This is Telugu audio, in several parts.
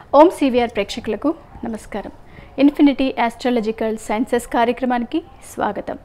ఓం సివిఆర్ ప్రేక్షకులకు నమస్కారం ఇన్ఫినిటీ ఆస్ట్రాలజికల్ సైన్సెస్ కార్యక్రమానికి స్వాగతం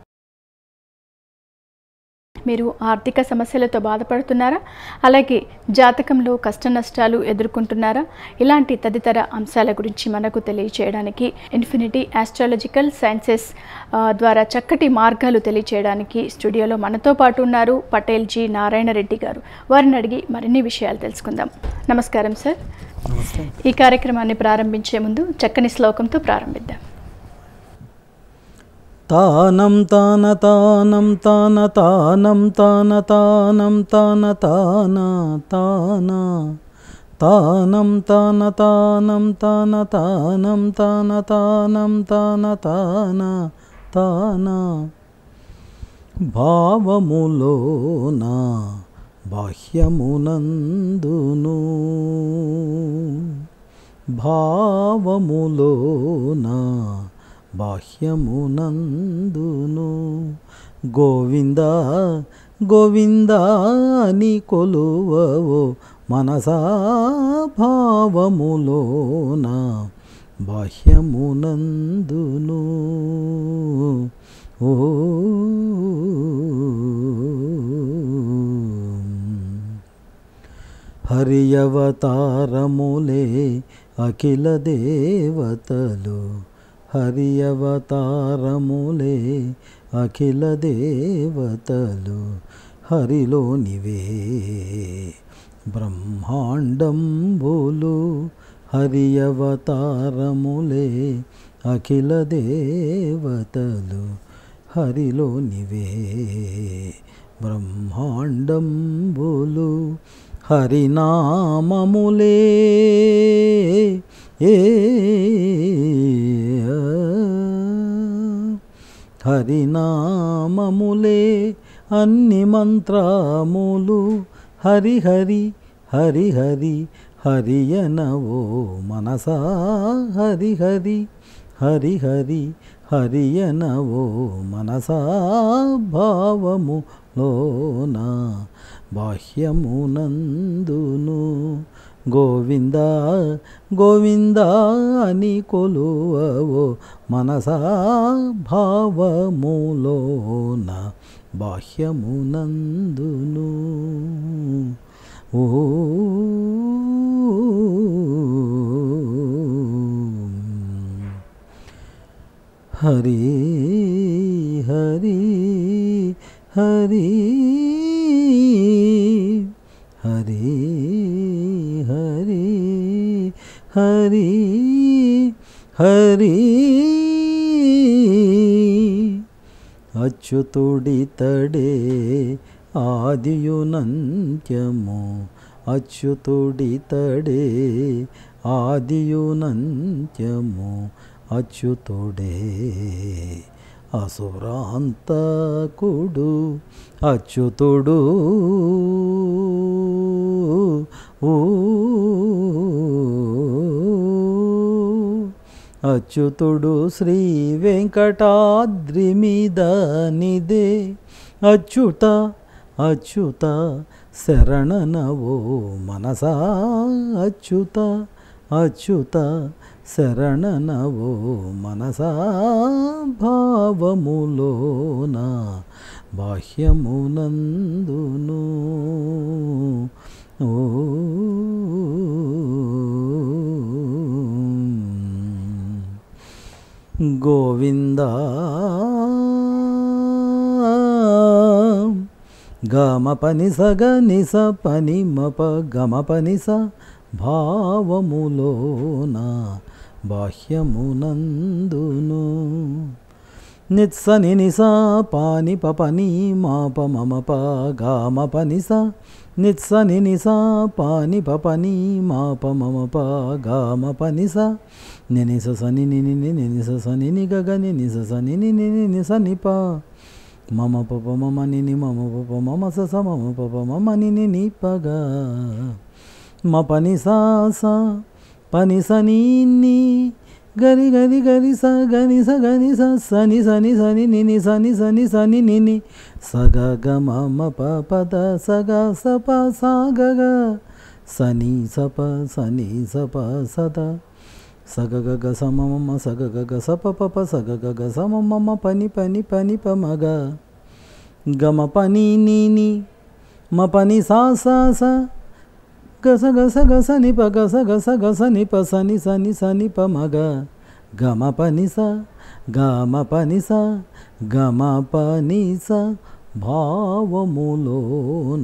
మీరు ఆర్థిక సమస్యలతో బాధపడుతున్నారా అలాగే జాతకంలో కష్ట నష్టాలు ఎదుర్కొంటున్నారా ఇలాంటి తదితర అంశాల గురించి మనకు తెలియచేయడానికి ఇన్ఫినిటీ ఆస్ట్రాలజికల్ సైన్సెస్ ఆ, ద్వారా చక్కటి మార్గాలు తెలియచేయడానికి స్టూడియోలో మనతో పాటు ఉన్నారు పటేల్ జీ నారాయణ రెడ్డి గారు వారిని అడిగి మరిన్ని విషయాలు తెలుసుకుందాం నమస్కారం సార్ నమస్తే ఈ కార్యక్రమాన్ని ప్రారంభించే ముందు చక్కని శ్లోకంతో ప్రారంభిద్దాం తానం తాన తానం తాన తానం తాన తానం తాన తాన తాన తానం తాన తానం తాన తానం తాన తానం తాన తాన తాన భావములోన బాహ్యమునందును భావములోన బాహ్యమునందును గోవింద గోవింద అని కొలువవో మనసా భావములోన బాహ్యమునందును ఓ హరియవతారములే అఖిల దేవతలు హరియవతారములే అఖిల దేవతలు హరిలోనివే బ్రహ్మాండంబులు హరియవతారములే అఖిల దేవతలు హరిలోనివే బ్రహ్మాండంబులు హరినామములే ఏ హరినామములే అన్ని మంత్రములు హరి హరి హరి హరి హరియనవో మనసా హరి హరి హరి హరి హరియనవో మనసా భావము లోన బాహ్యమునందును గోవింద గోవింద అని కొలువవో మనసా భావములోన బాహ్యమునందును ఓ హరి హరి హరి హరి హరి హరి హరి అచ్యుతుడితడే ఆదియునంత్యము అచ్యుతుడితడే ఆదియునంత్యము అచ్యుతుడే అసురాంతకుడు అచ్యుతుడు ఊ అచ్యుతుడు శ్రీ వెంకటాద్రి మీద నిదే అచ్యుత అచ్యుత శరణనవో మనసా అచ్యుత అచ్యుత శరణనవో మనసా భావములోన బాహ్యమునందును ఓ గోవింద గమ పని సగ నిస పని మప గమ పని స భావములోన బాహ్యమునందును నిత్సని నిస పాని పని మాప మమ ప గామ పని స నిత్సని నిస పాని పని మాప మమ ప గామ పని స నినిస సని నిని నినిస సని ని గగ నినిస సని ని నిని నిస నిప మమ పప మమ నిని మమ పప మమ స స మమ పప మమ నిని ని పగ మ పని సా సా పని సని ని గరి గరి గరి స గని స గని స సని సని సని నిని సని సని సని నిని సగ గ మ మ ప పద సగ స ప సా గ గ సని సప సని సప సద సగగగ సమమ సగగగ సప పప సగగగ సమమ పని పని పని పమగ గమ పని నీని మ పని సా సా సా గస గస గస నిప గస గస గస నిప సని సని సని ప మగ గమ పని స గమ పని స గమ పని స భావములోన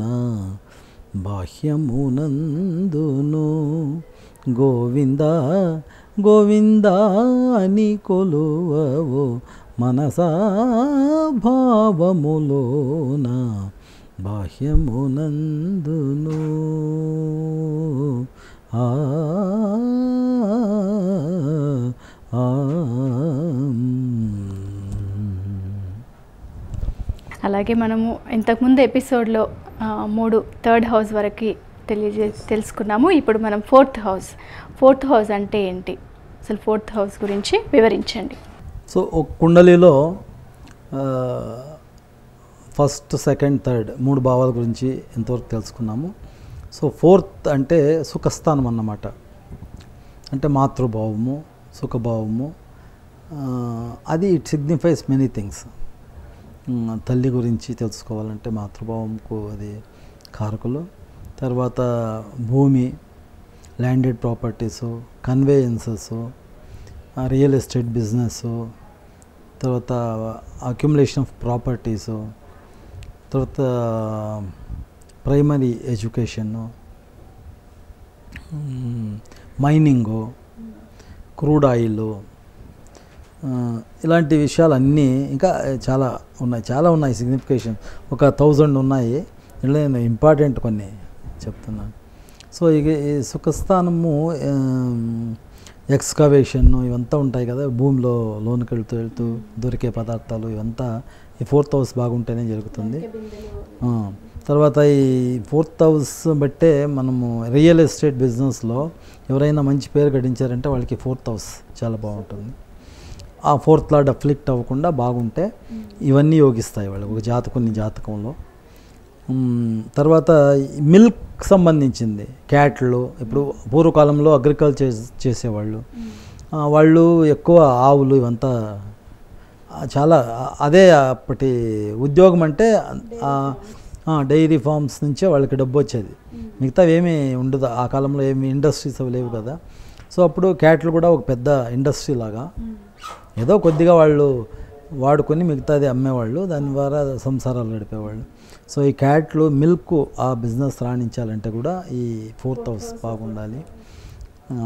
బాహ్యమునందును గోవింద గోవింద అని కొలువవో మనసా భావములోన బాహ్యమునందును ఆ ఆ, అలాగే మనము ఇంతకుముందు ఎపిసోడ్లో ఆ, మూడు థర్డ్ హౌస్ వరకు తెలియజే తెలుసుకున్నాము ఇప్పుడు మనం ఫోర్త్ హౌస్ ఫోర్త్ హౌస్ అంటే ఏంటి అసలు ఫోర్త్ హౌస్ గురించి వివరించండి సో ఒక కుండలిలో ఆ, ఫస్ట్ సెకండ్ థర్డ్ మూడు భావాల గురించి ఎంతవరకు తెలుసుకున్నాము సో ఫోర్త్ అంటే సుఖస్థానం అన్నమాట అంటే మాతృభావము సుఖభావము ఆ, అది ఇట్ సిగ్నిఫైస్ మెనీ థింగ్స్ తల్లి గురించి తెలుసుకోవాలంటే మాతృభావంకు అది కారకులు తర్వాత భూమి landed properties conveyances real estate business తర్వాత అక్యుములేషన్ ఆఫ్ ప్రాపర్టీస్ తర్వాత primary education mining crude oil ఇలాంటి విషయాలన్నీ ఇంకా చాలా ఉన్నాయి చాలా ఉన్నాయి సిగ్నిఫికేషన్ ఒక థౌజండ్ ఉన్నాయి ఇలా నేను ఇంపార్టెంట్ కొన్ని చెప్తున్నాను సో ఇక ఈ సుఖస్థానము ఎక్స్కవేషన్ ఇవంతా ఉంటాయి కదా భూమిలో లోనికి వెళ్తూ వెళ్తూ దొరికే పదార్థాలు ఇవంతా ఈ ఫోర్త్ హౌస్ బాగుంటేనే జరుగుతుంది ఆ, తర్వాత ఈ ఫోర్త్ హౌస్ బట్టే మనము రియల్ ఎస్టేట్ బిజినెస్లో ఎవరైనా మంచి పేరు గడించారంటే వాళ్ళకి ఫోర్త్ హౌస్ చాలా బాగుంటుంది ఆ ఫోర్త్ లార్డ్ అఫ్లిక్ట్ అవ్వకుండా బాగుంటే ఇవన్నీ యోగిస్తాయి వాళ్ళు ఒక జాతకుని జాతకంలో మ్మ్, తర్వాత మిల్క్ సంబంధించింది క్యాట్లు ఇప్పుడు పూర్వకాలంలో అగ్రికల్చర్ చేసేవాళ్ళు ఆ, వాళ్ళు ఎక్కువ ఆవులు ఇవంతా ఆ, చాలా ఆ- అదే అప్పటి ఉద్యోగం అంటే ఆ, ఆ, డైరీ ఫార్మ్స్ నుంచే వాళ్ళకి డబ్బు వచ్చేది మిగతా ఏమీ ఉండదు ఆ కాలంలో ఏమి ఇండస్ట్రీస్ అవి లేవు కదా సో అప్పుడు క్యాట్లు కూడా ఒక పెద్ద ఇండస్ట్రీ లాగా ఏదో కొద్దిగా వాళ్ళు వాడుకొని మిగతాది అమ్మేవాళ్ళు దాని ద్వారా సంసారాలు గడిపేవాళ్ళు సో ఈ క్యాట్లు మిల్క్ ఆ బిజినెస్ రాణించాలంటే కూడా ఈ ఫోర్త్ హౌస్ బాగుండాలి ఆ,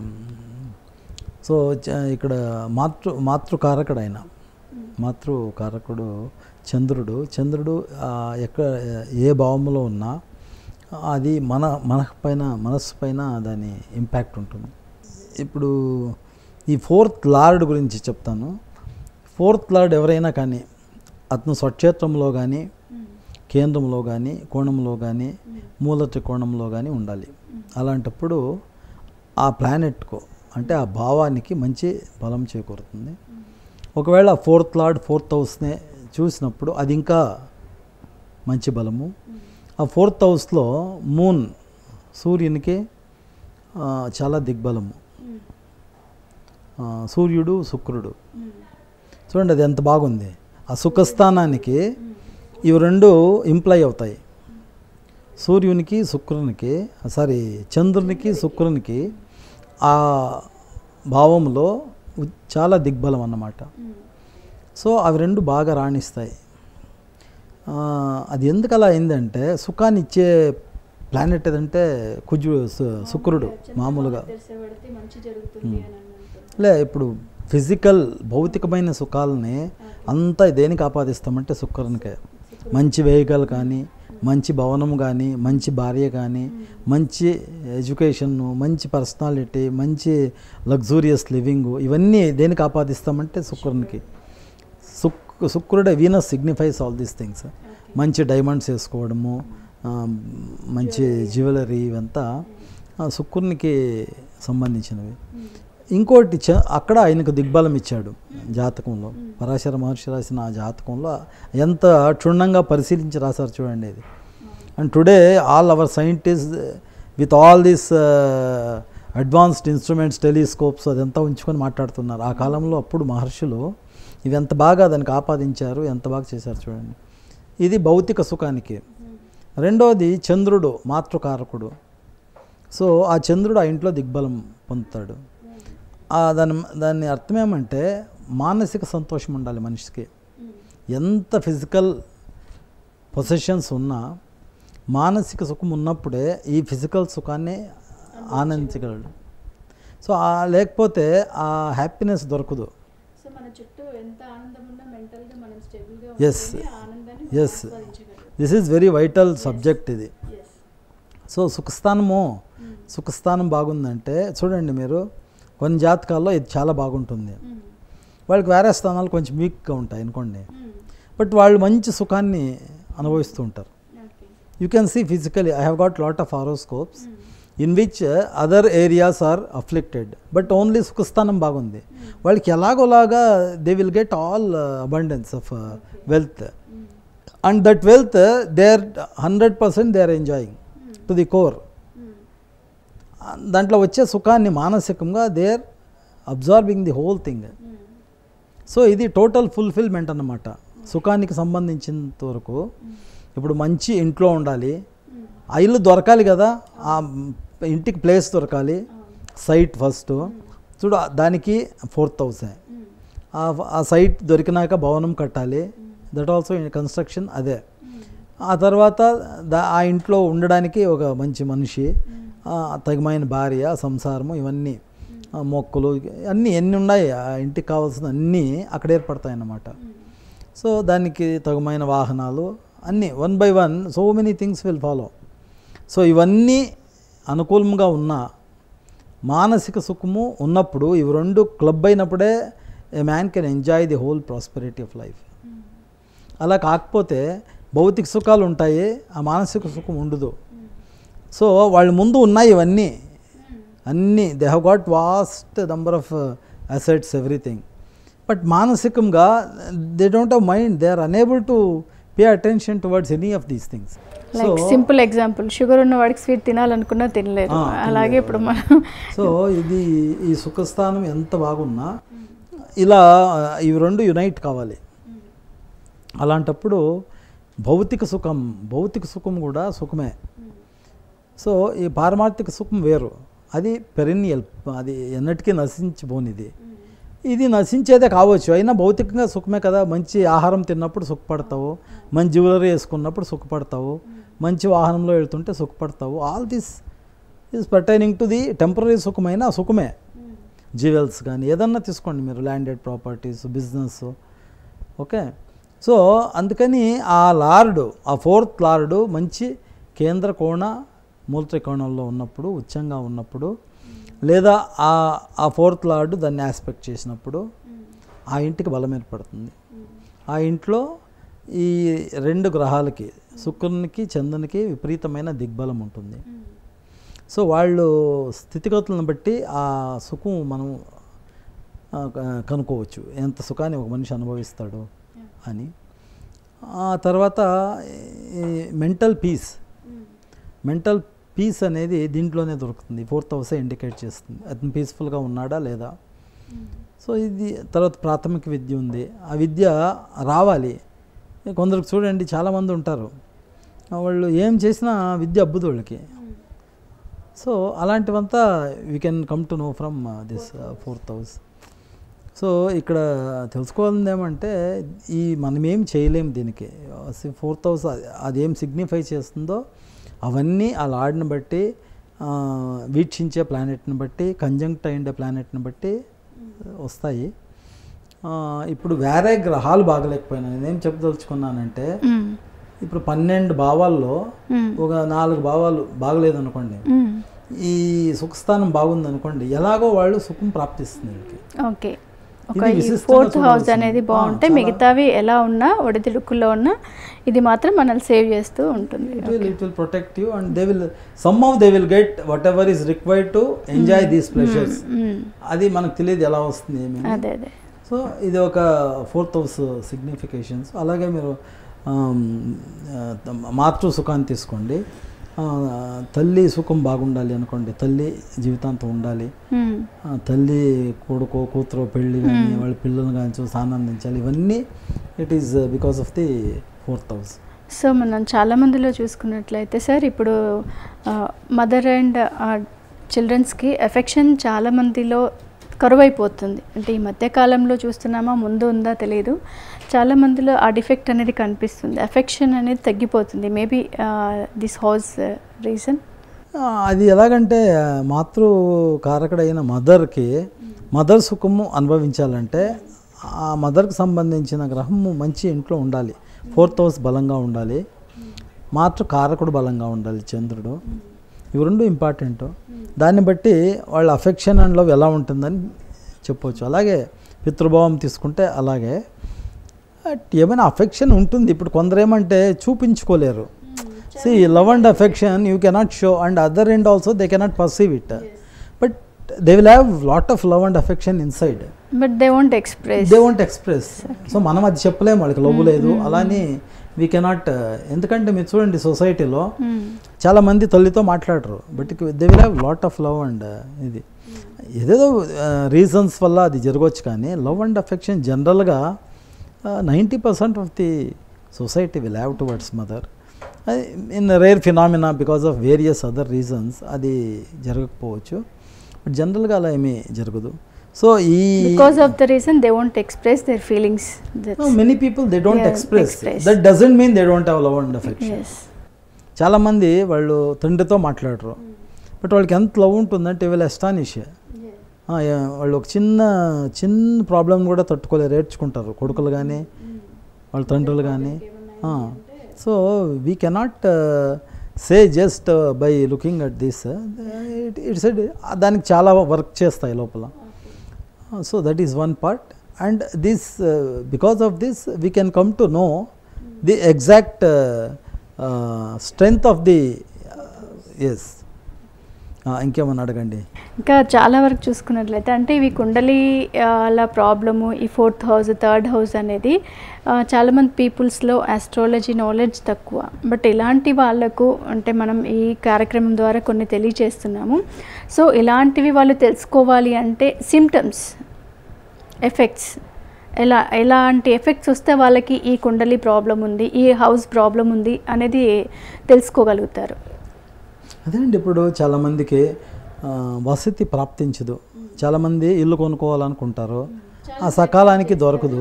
సో చ- ఇక్కడ మాతృ మాతృకారకుడు ఆయన మాతృకారకుడు చంద్రుడు చంద్రుడు ఆ, ఎక్క ఏ భావంలో ఉన్నా అది మన మన పైన మనస్సు పైన దాని ఇంపాక్ట్ ఉంటుంది ఇప్పుడు ఈ ఫోర్త్ లార్డ్ గురించి చెప్తాను ఫోర్త్ లార్డ్ ఎవరైనా కానీ అతను స్వక్షేత్రంలో కానీ కేంద్రంలో కానీ కోణంలో కానీ మూల త్రికోణంలో కానీ ఉండాలి అలాంటప్పుడు ఆ ప్లానెట్కు అంటే ఆ భావానికి మంచి బలం చేకూరుతుంది ఒకవేళ ఫోర్త్ లార్డ్ ఫోర్త్ హౌస్నే చూసినప్పుడు అది ఇంకా మంచి బలము ఆ ఫోర్త్ హౌస్లో మూన్ సూర్యునికి ఆ, చాలా దిగ్బలము ఆ, సూర్యుడు శుక్రుడు చూడండి అది ఎంత బాగుంది ఆ సుఖస్థానానికి ఇవి రెండు ఇంప్లై అవుతాయి సూర్యునికి శుక్రునికి సారీ చంద్రునికి శుక్రునికి ఆ భావంలో ఉ- చాలా దిగ్బలం అన్నమాట సో అవి రెండు బాగా రాణిస్తాయి ఆ, అది ఎందుకు అలా అయిందంటే సుఖాన్ని ఇచ్చే ప్లానెట్ ఏదంటే కుజు సు- శుక్రుడు మామూలుగా లే ఇప్పుడు ఫిజికల్ భౌతికమైన సుఖాలని అంతా దేనికి ఆపాదిస్తామంటే శుక్రునికే మంచి వెహికల్ కానీ మంచి భవనం కానీ మంచి భార్య కానీ మంచి ఎడ్యుకేషన్ మంచి పర్సనాలిటీ మంచి లగ్జూరియస్ లివింగ్ ఇవన్నీ దేనికి ఆపాదిస్తామంటే శుక్రునికి శుక్ శుక్రుడే Venus signifies all these things మంచి డైమండ్స్ వేసుకోవడము ఆ, మంచి జ్యువెలరీ ఇవంతా ఆ, శుక్రునికి సంబంధించినవి ఇంకోటి చ అక్కడ ఆయనకు దిగ్బలం ఇచ్చాడు జాతకంలో పరాశర మహర్షి రాసిన ఆ జాతకంలో ఎంత క్షుణ్ణంగా పరిశీలించి రాశారు చూడండి ఇది and today all our scientist with all this advanced instruments telescopes అదంతా ఉంచుకొని మాట్లాడుతున్నారు ఆ కాలంలో అప్పుడు మహర్షులు ఇవి ఎంత బాగా దానికి ఆపాదించారు ఎంత బాగా చేశారు చూడండి ఇది భౌతిక సుఖానికి రెండోది చంద్రుడు మాతృకారకుడు సో ఆ చంద్రుడు ఆ ఇంట్లో దిగ్బలం పొందుతాడు ఆ దాని దాని అర్థం ఏమంటే మానసిక సంతోషం ఉండాలి మనిషికి ఎంత ఫిజికల్ పొసెషన్స్ ఉన్నా మానసిక సుఖం ఉన్నప్పుడే ఈ ఫిజికల్ సుఖాన్ని ఆనందించగలడు సో ఆ లేకపోతే ఆ హ్యాపీనెస్ దొరకదు సో మన చుట్టూ ఎంత ఆనందం ఉన్నా మెంటల్గా మనం స్టేబుల్గా Yes. Yes. This is very vital subject ఇది సో సుఖస్థానము సుఖస్థానం బాగుందంటే చూడండి మీరు కొన్ని జాతకాల్లో ఇది చాలా బాగుంటుంది వాళ్ళకి వేరే స్థానాలు కొంచెం వీక్గా ఉంటాయి అనుకోండి బట్ వాళ్ళు మంచి సుఖాన్ని అనుభవిస్తూ ఉంటారు you can see physically I have got lot of horoscopes in which other areas are afflicted but only సుఖస్థానం బాగుంది వాళ్ళకి ఎలాగోలాగా they will get all abundance of wealth and that wealth they are hundred percent they are enjoying to the core దాంట్లో వచ్చే సుఖాన్ని మానసికంగా they are absorbing the whole thing so ఇది టోటల్ ఫుల్ఫిల్మెంట్ అన్నమాట సుఖానికి సంబంధించినంత వరకు ఇప్పుడు మంచి ఇంట్లో ఉండాలి ఆ ఇల్లు దొరకాలి కదా ఆ ఇంటికి ప్లేస్ దొరకాలి సైట్ ఫస్ట్ చూడు దానికి ఫోర్త్ హౌస్ ఆ సైట్ దొరికినాక భవనం కట్టాలి దట్ ఆల్సో కన్స్ట్రక్షన్ అదే ఆ తర్వాత దా- ఆ ఇంట్లో ఉండడానికి ఒక మంచి మనిషి ఆ, తగిమైన భార్య సంసారము ఇవన్నీ ఆ, మొక్కలు అన్నీ ఎన్ని ఉన్నాయి ఆ ఇంటికి కావాల్సిన అన్నీ అక్కడ ఏర్పడతాయి అన్నమాట సో దానికి తగుమైన వాహనాలు అన్నీ one by one so many things will follow so ఇవన్నీ అనుకూలంగా ఉన్న మానసిక సుఖము ఉన్నప్పుడు ఇవి రెండు క్లబ్ అయినప్పుడే a man can enjoy the whole prosperity of life అలా కాకపోతే భౌతిక సుఖాలు ఉంటాయి ఆ మానసిక సుఖం ఉండదు సో వాళ్ళ ముందు ఉన్నాయి ఇవన్నీ అన్నీ they have got vast number of assets everything but మానసికంగా they don't have mind they are unable to pay attention towards any of these things so like simple example sugar ఉన్న వాడికి స్వీట్ తినాలనుకున్నా తినలేరు ఆ, అలాగే తినలేరు. ఇప్పుడు మనం సో ఇది ఈ సుఖస్థానం ఎంత బాగున్నా ఇలా ఇవి రెండు యునైట్ కావాలి అలాంటప్పుడు భౌతిక సుఖం భౌతిక సుఖం కూడా సుఖమే సో ఈ పారమార్థిక సుఖం వేరు అది పెరినియల్ అది ఎన్నటికీ నశించిపోనిది ఇది నశించేదే కావచ్చు అయినా భౌతికంగా సుఖమే కదా మంచి ఆహారం తిన్నప్పుడు సుఖపడతావు మంచి జ్యువెలరీ వేసుకున్నప్పుడు సుఖపడతావు మంచి వాహనంలో వెళ్తుంటే సుఖపడతావు all this is pertaining to the temporary సుఖమైన సుఖమే జ్యువెల్స్ కానీ ఏదన్నా తీసుకోండి మీరు landed properties business okay so అందుకని ఆ లార్డు ఆ ఫోర్త్ లార్డు మంచి కేంద్ర కోణ మూలత్రికోణంలో ఉన్నప్పుడు ఉచ్చంగా ఉన్నప్పుడు లేదా ఆ ఆ ఫోర్త్ లార్డు దాన్ని ఆస్పెక్ట్ చేసినప్పుడు ఆ ఇంటికి బలం ఏర్పడుతుంది ఆ ఇంట్లో ఈ రెండు గ్రహాలకి శుక్రునికి చంద్రునికి విపరీతమైన దిగ్బలం ఉంటుంది సో వాళ్ళు స్థితిగతులను బట్టి ఆ సుఖం మనం ఆ, క- కనుక్కోవచ్చు ఎంత సుఖాన్ని ఒక మనిషి అనుభవిస్తాడు అని ఆ తర్వాత మెంటల్ పీస్ మెంటల్ పీస్ అనేది దీంట్లోనే దొరుకుతుంది ఫోర్త్ హౌస్ ఇండికేట్ చేస్తుంది అతను పీస్ఫుల్గా ఉన్నాడా లేదా సో ఇది తర్వాత ప్రాథమిక విద్య ఉంది ఆ విద్య రావాలి కొందరికి చూడండి చాలామంది ఉంటారు వాళ్ళు ఏం చేసినా విద్య అబ్బుదు వాళ్ళకి సో అలాంటివంతా we can come to know from this fourth house so ఇక్కడ తెలుసుకోవాల్సింది ఏమంటే ఈ మనం ఏం చేయలేం దీనికి ఫోర్త్ హౌస్ అదేం సిగ్నిఫై చేస్తుందో అవన్నీ ఆ లార్డ్ని బట్టి ఆ, వీక్షించే ప్లానెట్ని బట్టి కంజంక్ట్ అయ్యే ప్లానెట్ని బట్టి వస్తాయి ఆ, ఇప్పుడు వేరే గ్రహాలు బాగలేకపోయినా నేనేం చెప్పదలుచుకున్నానంటే మ్మ్. ఇప్పుడు పన్నెండు భావాల్లో మ్మ్. ఒక నాలుగు భావాలు బాగలేదు అనుకోండి మ్మ్. ఈ సుఖస్థానం బాగుంది అనుకోండి ఎలాగో వాళ్ళు సుఖం ప్రాప్తిస్తుంది వీళ్ళకి ఓకే ఒక ఇది ఈ విశిష్టంగా ఫోర్త్ హౌస్ చూడాల్సింది. అనేది ఆ, బాగుంటే చాలా- మిగతావి ఎలా ఉన్నా ఒడిదుడుకుల్లో ఉన్నా ఇది మాత్రం మనల్ని సేవ్ చేస్తూ ఉంటుంది it will it will protect you and they will somehow they will get whatever is required to enjoy these pleasures hmm. అది మనకు తెలియదు ఎలా వస్తుంది ఏమి అని. అదే అదే సో ఇది ఒక ఫోర్త్ హౌస్ సిగ్నిఫికేషన్స్ అలాగే మీరు ఆమ్, ఆ, మాతృ సుఖాన్ని తీసుకోండి ఆ, తల్లి సుఖం బాగుండాలి అనుకోండి తల్లి జీవితాంతం ఉండాలి మ్మ్. ఆ, తల్లి కొడుకో కూతురు పెళ్ళి కానీ వాళ్ళ పిల్లలు కానీ చూసి ఆనందించాలి ఇవన్నీ it is because of the fourth house so మనం చాలా మందిలో చూసుకున్నట్లయితే సార్ ఇప్పుడు మదర్ అండ్ చిల్డ్రన్స్కి ఎఫెక్షన్ చాలా మందిలో కరువైపోతుంది అంటే ఈ మధ్య కాలంలో చూస్తున్నామా ముందు ఉందా తెలియదు చాలా మందిలో ఆ డిఫెక్ట్ అనేది కనిపిస్తుంది ఎఫెక్షన్ అనేది తగ్గిపోతుంది మేబీ దిస్ హౌస్ రీజన్ ఆ, అది ఎలాగంటే మాతృ కారకుడైన మదర్కి మదర్ సుఖము అనుభవించాలంటే ఆ మదర్కి సంబంధించిన గ్రహము మంచి ఇంట్లో ఉండాలి ఫోర్త్ హౌస్ బలంగా ఉండాలి మాతృ కారకుడు బలంగా ఉండాలి చంద్రుడు ఇవి రెండు ఇంపార్టెంట్ దాన్ని బట్టి వాళ్ళ అఫెక్షన్ అండ్ లవ్ ఎలా ఉంటుందని చెప్పవచ్చు అలాగే పితృభావం తీసుకుంటే అలాగే బట్ ఏమైనా అఫెక్షన్ ఉంటుంది ఇప్పుడు కొందరు ఏమంటే చూపించుకోలేరు see love and affection you cannot show and other end also they cannot perceive it but they will have lot of love and affection inside but they won't express they won't express so మనం అది చెప్పలేము వాళ్ళకి లవ్ లేదు అలాని వీ కెనాట్ ఎందుకంటే మీరు చూడండి సొసైటీలో చాలా మంది తల్లితో మాట్లాడరు but they will have lot of love and ఇది ఏదేదో రీజన్స్ వల్ల అది జరగవచ్చు కానీ లవ్ అండ్ అఫెక్షన్ జనరల్గా ninety percent of the society will have towards mother in rare phenomena because of various other reasons అది జరగకపోవచ్చు బట్ జనరల్గా అలా ఏమీ జరగదు సో ఈ because of the reason they won't express their feelings many people they don't Yeah, express express. That doesn't mean they don't have love and affection yes చాలామంది వాళ్ళు తండ్రితో మాట్లాడరు బట్ వాళ్ళకి ఎంత లవ్ ఉంటుందంటే వీళ్ళు ఎస్టానిష్ వాళ్ళు ఒక చిన్న చిన్న ప్రాబ్లం కూడా తట్టుకోలేరు ఏడ్చుకుంటారు కొడుకులు కానీ వాళ్ళ తండ్రులు కానీ so we cannot say just by looking at this it's దానికి చాలా వర్క్ చేస్తాయి లోపల so that is one part and this because of this we can come to know the exact strength of the yes ఇంకేమన్నా అడగండి ఇంకా చాలా వరకు చూసుకున్నట్లయితే అంటే ఇవి కుండలి ఆ, అలా ప్రాబ్లము ఈ ఫోర్త్ హౌస్ థర్డ్ హౌస్ అనేది ఆ, చాలామంది పీపుల్స్లో ఆస్ట్రాలజీ నాలెడ్జ్ తక్కువ బట్ ఇలాంటి వాళ్ళకు అంటే మనం ఈ కార్యక్రమం ద్వారా కొన్ని తెలియజేస్తున్నాము సో ఇలాంటివి వాళ్ళు తెలుసుకోవాలి అంటే సిమ్టమ్స్ ఎఫెక్ట్స్ ఎలా ఎలాంటి ఎఫెక్ట్స్ వస్తే వాళ్ళకి ఈ కుండలి ప్రాబ్లం ఉంది ఈ హౌస్ ప్రాబ్లం ఉంది అనేది తెలుసుకోగలుగుతారు అదేండి ఇప్పుడు చాలామందికి ఆ, వసతి ప్రాప్తించదు చాలామంది ఇల్లు కొనుక్కోవాలనుకుంటారు ఆ సకాలానికి దొరకదు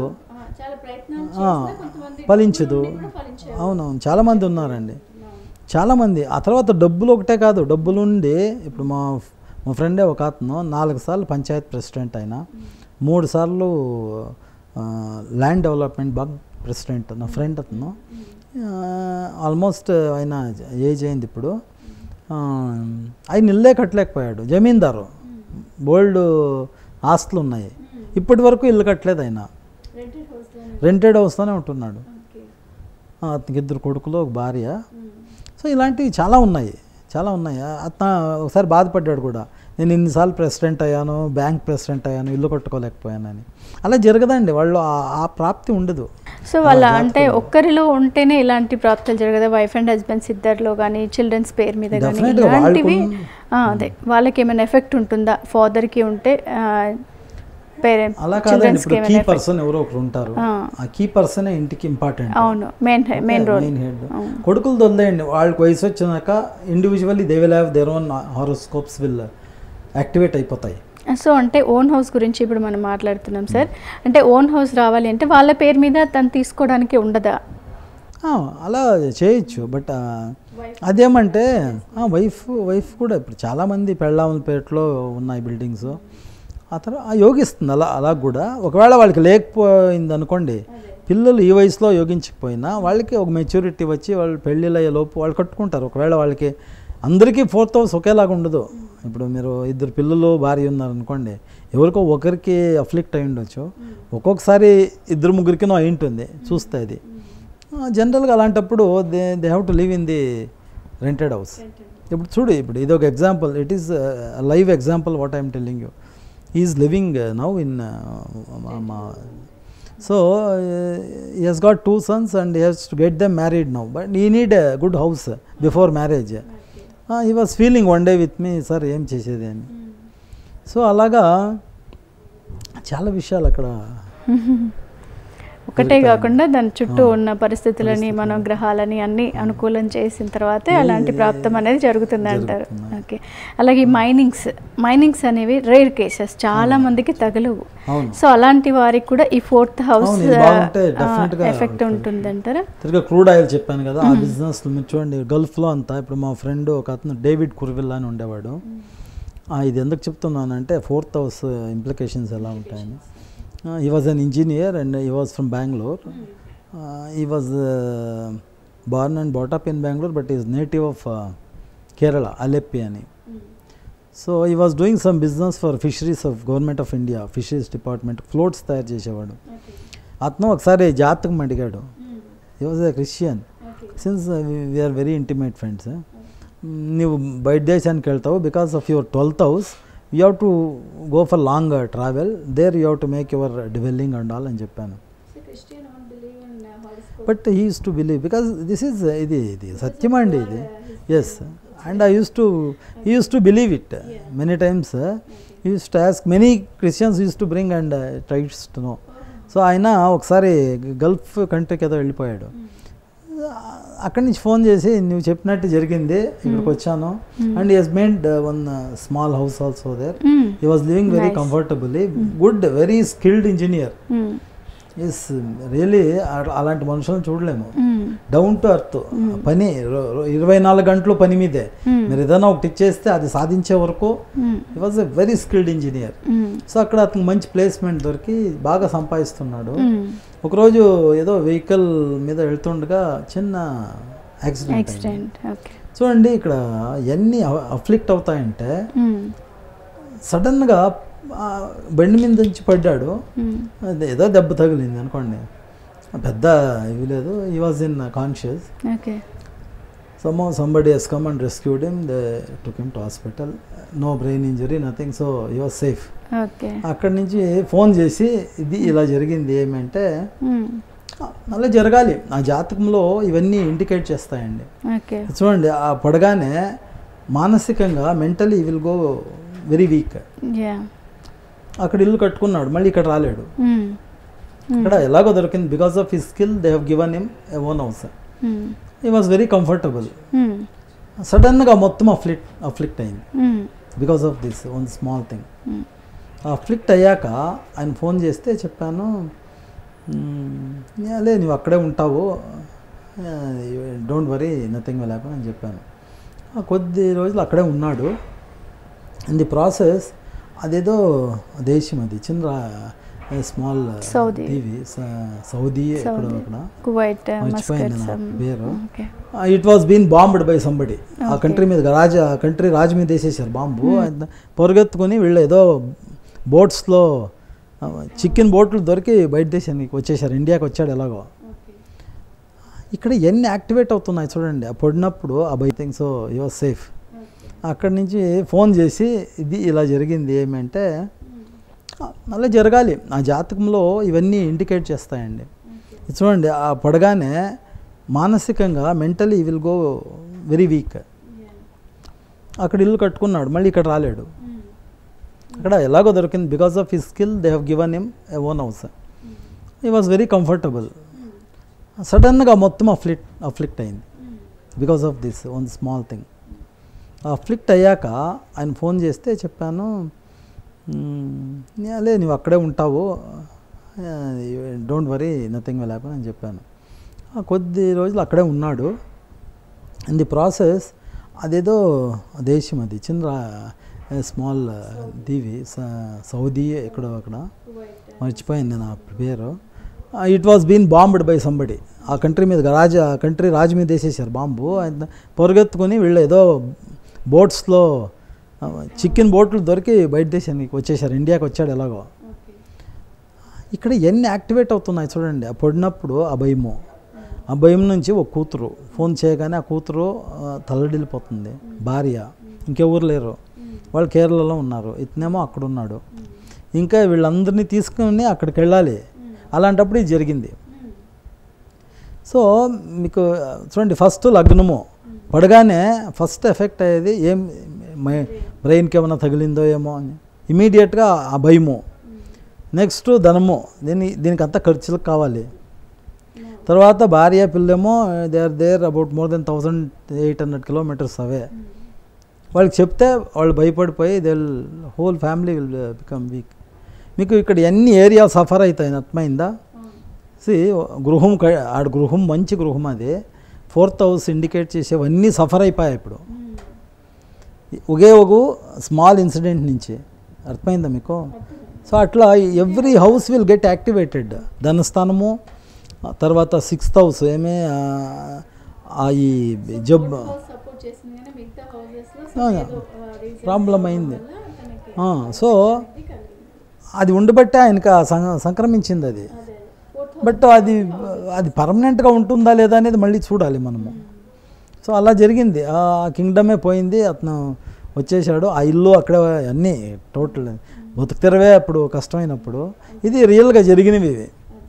ఆ, ఫలించదు అవునవును చాలామంది ఉన్నారండి చాలామంది ఆ తర్వాత డబ్బులు ఒకటే కాదు డబ్బులు ఉండి ఇప్పుడు మా మా ఫ్రెండే ఒక అతను నాలుగు సార్లు పంచాయత్ ప్రెసిడెంట్ అయినా మూడు సార్లు ఆ, ల్యాండ్ డెవలప్మెంట్ బాగ్ ప్రెసిడెంట్ నా ఫ్రెండ్ అతను ఆల్మోస్ట్ ఆయన ఏజ్ అయింది ఇప్పుడు ఆ, ఆయన ఇల్లే కట్టలేకపోయాడు జమీందారు బోల్డ్ ఆస్తులు ఉన్నాయి ఇప్పటి వరకు ఇల్లు కట్టలేదు ఆయన రెంటెడ్ హౌస్తోనే ఉంటున్నాడు ఆ, అతనికి ఇద్దరు కొడుకులు ఒక భార్య సో ఇలాంటివి చాలా ఉన్నాయి చాలా ఉన్నాయి అతను ఒకసారి బాధపడ్డాడు కూడా నేను ఇన్నిసార్లు ప్రెసిడెంట్ అయ్యాను బ్యాంక్ ప్రెసిడెంట్ అయ్యాను ఇల్లు కట్టుకోలేకపోయానని అలా జరగదండి వాళ్ళు ఆ- ఆ ప్రాప్తి ఉండదు సో వాళ్ళ అంటే ఒక్కరిలో ఉంటేనే ఇలాంటి ప్రాప్తులు జరగదు వైఫ్ అండ్ హస్బెండ్స్ ఇద్దరిలో కానీ చిల్డ్రన్స్ పేరు మీద కానీ Definitely గా ఇలాంటివి వాళ్ళకు- ఆ, అదే వాళ్ళకి ఏమైనా ఎఫెక్ట్ ఉంటుందా ఫాదర్కి ఉంటే పేరెంట్ అలా కాదండి ఇప్పుడు కీ పర్సన్ ఎవరో ఒకరు ఉంటారు ఆ. ఆ కీ పర్సనే ఇంటికి ఇంపార్టెంట్ అవును main main role main head కొడుకులు వదిలేయండి వాళ్ళకి వయసు వచ్చినాక individually they will have their own horoscopes will activate అయిపోతాయి సో అంటే ఓన్ హౌస్ గురించి ఇప్పుడు మనం మాట్లాడుతున్నాం సార్ అంటే ఓన్ హౌస్ రావాలి అంటే వాళ్ళ పేరు మీద తను తీసుకోవడానికి ఉండదా ఆ, అలా చేయొచ్చు బట్ ఆ, అదేమంటే వైఫ్ వైఫ్ కూడా ఇప్పుడు చాలామంది పెళ్ళామలపేటలో ఉన్నాయి బిల్డింగ్స్ ఆ తర్వాత ఆ యోగిస్తుంది అలా అలా కూడా ఒకవేళ వాళ్ళకి లేకపోయింది అనుకోండి పిల్లలు ఈ వయసులో యోగించకపోయినా వాళ్ళకి ఒక మెచ్యూరిటీ వచ్చి వాళ్ళు పెళ్ళిళ్ళు అయ్యే లోపు వాళ్ళు కట్టుకుంటారు ఒకవేళ వాళ్ళకి అందరికీ ఫోర్త్ హౌస్ ఒకేలాగా ఉండదు ఇప్పుడు మీరు ఇద్దరు పిల్లలు భార్య ఉన్నారనుకోండి ఎవరికో ఒకరికి అఫ్లిక్ట్ అయి ఉండొచ్చు ఒక్కొక్కసారి ఇద్దరు ముగ్గురికినో అయి ఉంటుంది చూస్తే అది జనరల్గా అలాంటప్పుడు they they have to live in the rented house ఇప్పుడు చూడు ఇప్పుడు ఇది ఒక example it is live example what I'm telling you is living now in so he has got two sons and he has to get them married now but he need a good house before marriage he was feeling one day with me sir ఏం చేసేది అని సో అలాగా చాలా విషయాలు అక్కడ ఒకటే కాకుండా దాని చుట్టూ ఉన్న పరిస్థితులని మనం గ్రహాలని అన్ని అనుకూలం చేసిన తర్వాతే అలాంటి ప్రాప్తం అనేది జరుగుతుంది అంటారు ఓకే అలాగే మైనింగ్స్ మైనింగ్స్ అనేవి రేర్ కేసెస్ చాలా మందికి తగలవు అవును సో అలాంటి వారికి కూడా ఈ ఫోర్త్ హౌస్ అవును, ఇది బాగుంటే definite గా ఎఫెక్ట్ ఉంటుంది అంటారా తిరిగి క్రూడ్ ఆయిల్ చెప్పాను కదా ఆ బిజినెస్ మీరు చూడండి గల్ఫ్లో అంతా ఇప్పుడు మా ఫ్రెండ్ ఒక అతను డేవిడ్ కుర్విల్ అని ఉండేవాడు ఆ, ఇది ఎందుకు చెప్తున్నానంటే ఫోర్త్ హౌస్ ఇంప్లికేషన్స్ ఎలా ఉంటాయని he was an engineer and he was from Bangalore he was born and brought up in Bangalore but is native of Kerala Alleppey అని so he was doing some business for fisheries of government of India fisheries department floats తయారు చేసేవాడు అతను ఒకసారి జాతకం అడిగాడు he was a Christian since we're very intimate friends నువ్వు బయట దేశానికి వెళ్తావు because of your twelfth house you have to go for long travel there you have to make your dwelling and all అని చెప్పాను but he use to believe because this is ఇది ఇది సత్యం అండి ఇది yes and I use to he use to believe it many times use to ask many Christians use to bring and tries to know so ఆయన ఒకసారి గల్ఫ్ కంట్రీకి ఏదో వెళ్ళిపోయాడు అక్కడి నుంచి ఫోన్ చేసి నువ్వు చెప్పినట్టు జరిగింది ఇక్కడికి వచ్చాను and he's made one small house also there he was living very Nice. Comfortably good very skilled engineer yes really అలాంటి మనుషులను చూడలేము డౌన్ టు అర్త్ పని రో- రో- ఇరవై నాలుగు గంటలు పని మీదే మీరు ఏదైనా ఒకటి ఇచ్చేస్తే అది సాధించే వరకు he was a very skilled engineer so అక్కడ అతనికి మంచి ప్లేస్మెంట్ దొరికి బాగా సంపాదిస్తున్నాడు ఒకరోజు ఏదో వెహికల్ మీద వెళ్తుండగా చిన్న యాక్సిడెంట్ అయింది. యాక్సిడెంట్ ఓకే చూడండి ఇక్కడ ఎన్ని అఫ్లిక్ట్ అవుతాయంటే సడన్గా ఆ బండి మీద నుంచి పడ్డాడు అది ఏదో దెబ్బ తగిలింది అనుకోండి పెద్ద ఇవి లేదు he was in conscious okay some somebody he's come and rescued him they took him to hospital no brain injury nothing so he was safe okay అక్కడి నుంచి ఫోన్ చేసి ఇది ఇలా జరిగింది ఏమంటే అలా జరగాలి ఆ జాతకంలో ఇవన్నీ ఇండికేట్ చేస్తాయండి ఓకే చూడండి ఆ పడగానే మానసికంగా mentally will go very weak yeah అక్కడ ఇల్లు కట్టుకున్నాడు మళ్ళీ ఇక్కడ రాలేడు ఇక్కడ ఎలాగో దొరికింది because of his skill they have given him a own house he was very comfortable సడన్గా మొత్తం అఫ్లిక్ట్ అఫ్లిక్ట్ అయింది because of this one small thing afflict అయ్యాక ఆయన ఫోన్ చేస్తే చెప్పాను "మ్మ్, లే నువ్వు అక్కడే ఉంటావు don't worry nothing will happen అని చెప్పాను ఆ కొద్ది రోజులు అక్కడే ఉన్నాడు ఇన్ ది ప్రాసెస్ అదేదో దేశం అది చిన్న స్మాల్ సౌదీ. దీవి స- సౌదీ ఎక్కడో సౌదీ. అక్కడ కువైట్ మర్చిపోయాను మస్కట్ నేను ఆ పేరు. Okay it was been bombed by somebody ఆ Okay. కంట్రీ మీద రాజ కంట్రీ రాజు మీద వేసేసారు బాంబు ఆయన పొరుగెత్తుకొని వీళ్ళు ఏదో బోట్స్లో చికెన్ బోట్లు దొరికి బయట దేశానికి వచ్చేసారు ఇండియాకి వచ్చాడు ఎలాగో ఇక్కడ ఎన్ని యాక్టివేట్ అవుతున్నాయి చూడండి ఆ పడినప్పుడు ఆ by thing so you was safe అక్కడి నుంచి ఫోన్ చేసి ఇది ఇలా జరిగింది ఏమంటే అలా జరగాలి ఆ జాతకంలో ఇవన్నీ ఇండికేట్ చేస్తాయండి ఇది చూడండి ఆ పడగానే మానసికంగా mentally will go very weak అక్కడ ఇల్లు కట్టుకున్నాడు మళ్ళీ ఇక్కడ రాలేడు అక్కడ ఎలాగో దొరికింది because of his skill they have given him a own house he was very comfortable సడన్గా మొత్తం అఫ్లిక్ట్ అఫ్లిక్ట్ అయింది because of this one small thing afflict అయ్యాక ఆయన ఫోన్ చేస్తే చెప్పాను "మ్మ్, లే నువ్వు అక్కడే ఉంటావు don't worry nothing will happen అని చెప్పాను ఆ కొద్ది రోజులు అక్కడే ఉన్నాడు ఇన్ ది ప్రాసెస్ అదేదో దేశం అది చిన్న స్మాల్ దీవి స- సౌదీ ఎక్కడో అక్కడ మర్చిపోయాను నేను ఆ పేరు it was been bombed by somebody ఆ కంట్రీ మీద రాజ ఆ కంట్రీ రాజు మీద వేసేసారు బాంబు ఆయన పొరుగెత్తుకొని వీళ్ళు ఏదో బోట్స్లో చికెన్ బోట్లు దొరికి బయట దేశానికి వచ్చేసారు ఇండియాకి వచ్చాడు ఎలాగో ఇక్కడ ఎన్ని యాక్టివేట్ అవుతున్నాయి చూడండి ఆ పడినప్పుడు ఆ భయము ఆ భయం నుంచి ఒక కూతురు ఫోన్ చేయగానే ఆ కూతురు ఆ, తల్లడిల్లిపోతుంది భార్య ఇంకెవరు లేరు వాళ్ళు కేరళలో ఉన్నారు ఇతనేమో అక్కడ ఉన్నాడు ఇంకా వీళ్ళందరినీ తీసుకుని అక్కడికి వెళ్ళాలి అలాంటప్పుడు ఇది జరిగింది సో మీకు చూడండి ఫస్ట్ లగ్నము పడగానే ఫస్ట్ ఎఫెక్ట్ అయ్యేది ఏం మై- బ్రెయిన్కి ఏమైనా తగిలిందో ఏమో అని ఇమీడియట్గా ఆ భయము నెక్స్ట్ ధనము దీని దీనికి అంతా ఖర్చులకు కావాలి తర్వాత భార్య పిల్లేమో they are there about more than thousand eight hundred kilometres away వాళ్ళకి చెప్తే వాళ్ళు భయపడిపోయి they whole family will become weak మీకు ఇక్కడ ఎన్ని ఏరియా సఫర్ అవుతాయి అర్థమైందా సి గృహం క- ఆడ గృహం మంచి గృహం అది ఫోర్త్ హౌస్ ఇండికేట్ చేసేవన్నీ సఫర్ అయిపోయాయి ఇప్పుడు ఒకే ఒక స్మాల్ ఇన్సిడెంట్ నుంచి అర్థమైందా మీకు సో అట్లా every house will get activated ధనస్థానము ఆ తర్వాత సిక్స్త్ హౌస్ ఏమే ఆ, ఆ ఈ జబ్ సపోర్ట్ చేసింది కానీ మిగతా ఆ, ప్రాబ్లం అయింది ఆ, సో అది ఉండబట్టే ఆయనకి ఆ సం- సంక్రమించింది అది బట్ అది అది పర్మనెంట్గా ఉంటుందా లేదా అనేది మళ్ళీ చూడాలి మనము సో అలా జరిగింది ఆ కింగ్డమే పోయింది అతను వచ్చేసాడు ఆ ఇల్లు అక్కడ అన్నీ టోటల్ బతుకుతెరవే అప్పుడు కష్టమైనప్పుడు ఇది రియల్గా జరిగినవి ఇవి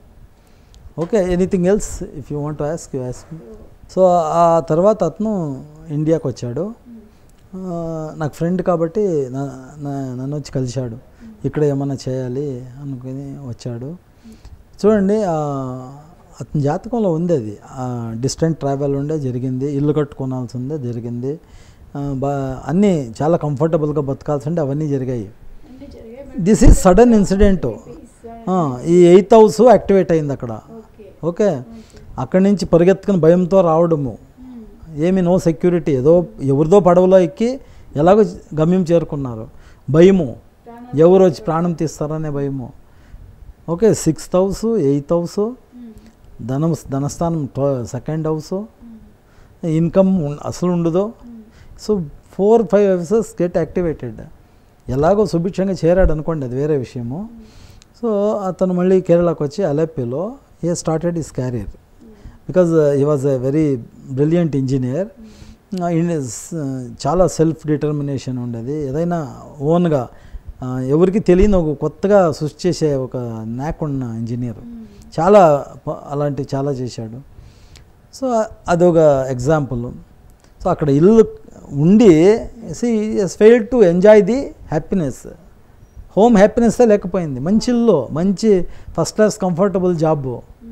okay anything else if you want ask you ask so ఆ తర్వాత అతను ఇండియాకి వచ్చాడు ఆ, నాకు ఫ్రెండ్ కాబట్టి నా- నా- నన్ను వచ్చి కలిశాడు ఇక్కడ ఏమన్నా చేయాలి అనుకుని వచ్చాడు చూడండి ఆ, అతని జాతకంలో ఉంది అది డిస్టెంట్ ట్రావెల్ ఉండే జరిగింది ఇల్లు కట్టుకోవాల్సి ఉందే జరిగింది ఆ, బా అన్నీ చాలా కంఫర్టబుల్గా బతకాల్సి ఉండే అవన్నీ జరిగాయి దిస్ ఈజ్ సడన్ ఇన్సిడెంట్ ఈ ఎయిత్ హౌస్ యాక్టివేట్ అయింది అక్కడ ఓకే అక్కడి నుంచి పరిగెత్తుకుని భయంతో రావడము ఏమి నో సెక్యూరిటీ ఏదో ఎవరిదో పడవలో ఎక్కి ఎలాగో గమ్యం చేరుకున్నారు భయము ఎవరు వచ్చి ప్రాణం తీస్తారనే భయము okay sixth house eighth house ధనం ధనస్థానం సెకండ్ హౌస్ ఇన్కమ్ ఉన్- అసలు ఉండదు so four five houses get activated ఎలాగో సుభిక్షంగా చేరాడు అనుకోండి అది వేరే విషయము సో అతను మళ్ళీ కేరళకు వచ్చి అలెప్పిలో he started his career because he was a very brilliant engineer చాలా సెల్ఫ్ డిటర్మినేషన్ ఉండేది ఏదైనా ఓన్గా ఎవరికి తెలియని ఒక కొత్తగా సృష్టి చేసే ఒక న్యాక్ ఉన్న ఇంజనీర్ చాలా ప- అలాంటివి చాలా చేశాడు సో అదొక ఎగ్జాంపుల్ సో అక్కడ ఇల్లు ఉండి she fail to enjoy the happiness home happiness లేకపోయింది మంచి ఇల్లు మంచి ఫస్ట్ క్లాస్ కంఫర్టబుల్ జాబ్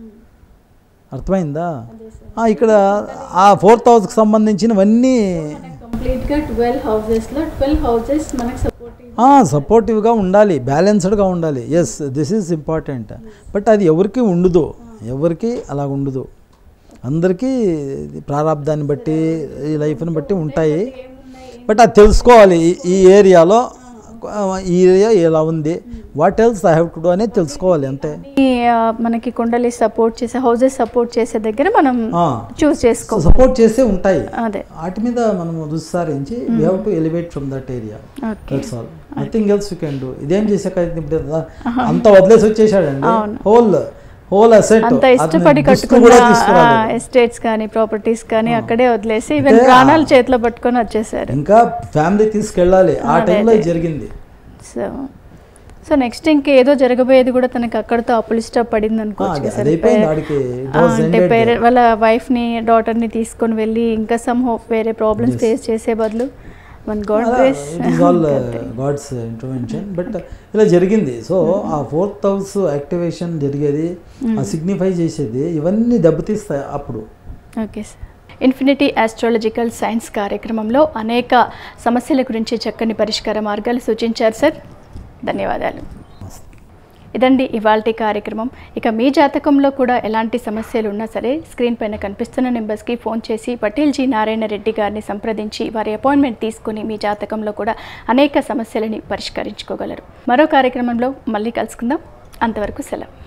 అర్థమైందా ఆ, ఇక్కడ ఆ ఫోర్త్ హౌస్కి సంబంధించినవన్నీ కంప్లీట్గా ట్వెల్వ్ హౌసెస్లో ట్వెల్వ్ హౌసెస్ మనకు సపోర్టివ్ సపోర్టివ్గా ఉండాలి బ్యాలెన్స్డ్గా ఉండాలి yes this is important but అది ఎవరికి ఉండదు ఎవరికి అలా ఉండదు అందరికీ ఇది ప్రారంధాన్ని బట్టి ఈ లైఫ్ని బట్టి ఉంటాయి బట్ అది తెలుసుకోవాలి ఈ- ఈ ఏరియాలో ఆ, ఈ ఏరియా ఎలా ఉంది what else I have to do అనేది తెలుసుకోవాలి అంతే ఈ, ఆ, మనకి కుండలి సపోర్ట్ చేసే హౌసెస్ సపోర్ట్ చేసే దగ్గర మనం ఆ. చూస్ చేసుకో సపోర్ట్ చేసే ఉంటాయి అదే వాటి మీద మనం దుస్సారించి we have to elevate from that area okay that's all nothing else you can do ఇదేం చేసాక ఇప్పుడు అంత వదిలేసి వచ్చేసాడండి అవును. హోల్ హోల్ అసెట్ అంత ఇష్టపడి కట్టుకున్న ఎస్టేట్స్ కానీ ప్రాపర్టీస్ కానీ అక్కడే వదిలేసి ఈవెన్ అంటే, ప్రాణాలు చేతిలో పట్టుకొని వచ్చేసారు ఇంకా ఫ్యామిలీ తీసుకెళ్ళాలి ఆ అదే, టైంలో అదే. ఇది జరిగింది సో సో నెక్స్ట్ ఇంకేదో జరగబోయేది కూడా తనకి అక్కడతో అప్పులు స్టాప్ పడింది ఆ, అనుకోవచ్చు అది- కదా అది అయిపోయింది ఆడికి. It was అంటే ended పేరె there. వాళ్ళ వైఫ్ని డాటర్ని తీసుకొని వెళ్ళి ఇంకా సమ్ హోప్ వేరే ప్రాబ్లమ్స్ ఫేస్ చేసే బదులు మన god grace it is all God's intervention but ఇలా జరిగింది సో ఆ ఫోర్త్ హౌస్ యాక్టివేషన్ జరిగేది ఆ సిగ్నిఫై చేసేది ఇవన్నీ దెబ్బతీస్తాయి అప్పుడు okay sir infinity astrological science కార్యక్రమంలో అనేక సమస్యల గురించి చక్కని పరిష్కార మార్గాలు సూచించారు సార్ ధన్యవాదాలు ఇదండి ఇవాల్టి కార్యక్రమం ఇక మీ జాతకంలో కూడా ఎలాంటి సమస్యలు ఉన్నా సరే స్క్రీన్ పైన కనిపిస్తున్న నెంబర్స్కి ఫోన్ చేసి పటేల్ జీ నారాయణ రెడ్డి గారిని సంప్రదించి వారి అపాయింట్మెంట్ తీసుకుని మీ జాతకంలో కూడా అనేక సమస్యలని పరిష్కరించుకోగలరు మరో కార్యక్రమంలో మళ్ళీ కలుసుకుందాం అంతవరకు సెలవు